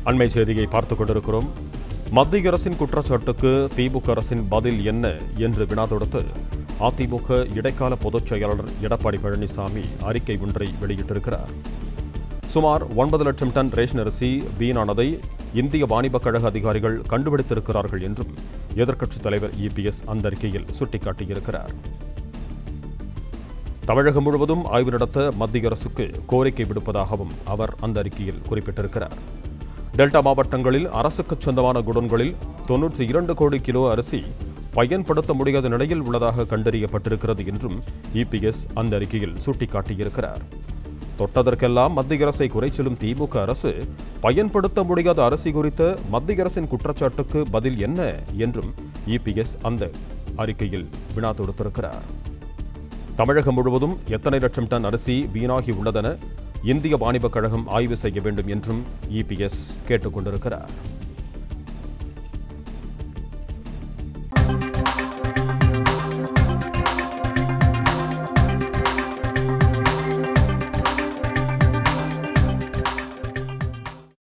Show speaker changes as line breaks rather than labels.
அண்மை செய்தியை பார்த்துக் கொண்டிருக்கிறோம் மத்திய அரசின் குற்றச்சாட்டுக்கு திமுக அரசின் பதில் என்ன என்று வினா தொடுத்து அதிமுக இடைக்கால பொதுச் செயலாளர் எடப்பாடி பழனிசாமி அறிக்கை ஒன்றை வெளியிட்டிருக்கிறார் சுமார் ஒன்பது லட்சம் டன் ரேஷன் அரிசி வீணானதை இந்திய வாணிபக் கழக அதிகாரிகள் கண்டுபிடித்திருக்கிறார்கள் என்றும் எதிர்க்கட்சித் தலைவர் இபிஎஸ் அந்த அறிக்கையில் சுட்டிக்காட்டியிருக்கிறார் தமிழகம் முழுவதும் ஆய்வு நடத்த மத்திய அரசுக்கு கோரிக்கை விடுப்பதாகவும் அவர் அந்த அறிக்கையில் குறிப்பிட்டிருக்கிறார் டெல்டா மாவட்டங்களில் அரசுக்கு சொந்தமான குடோன்களில் தொன்னூற்றி இரண்டு கோடி கிலோ அரிசி பயன்படுத்த முடியாத நிலையில் உள்ளதாக கண்டறியப்பட்டிருக்கிறது என்றும் இபிஎஸ் அந்த அறிக்கையில் சுட்டிக்காட்டியிருக்கிறார் தொட்டதற்கெல்லாம் மத்திய அரசை குறைச்செல்லும் திமுக அரசு பயன்படுத்த முடியாத அரிசி குறித்த மத்திய அரசின் குற்றச்சாட்டுக்கு பதில் என்ன என்றும் இபிஎஸ் அந்த அறிக்கையில் வினா தொடுத்திருக்கிறார் தமிழகம் முழுவதும் எத்தனை லட்சம் டன் அரிசி வீணாகி உள்ளதென இந்திய வாணிபக் கழகம் ஆய்வு செய்ய வேண்டும் என்றும் இபிஎஸ் கேட்டுக்கொண்டிருக்கிறார்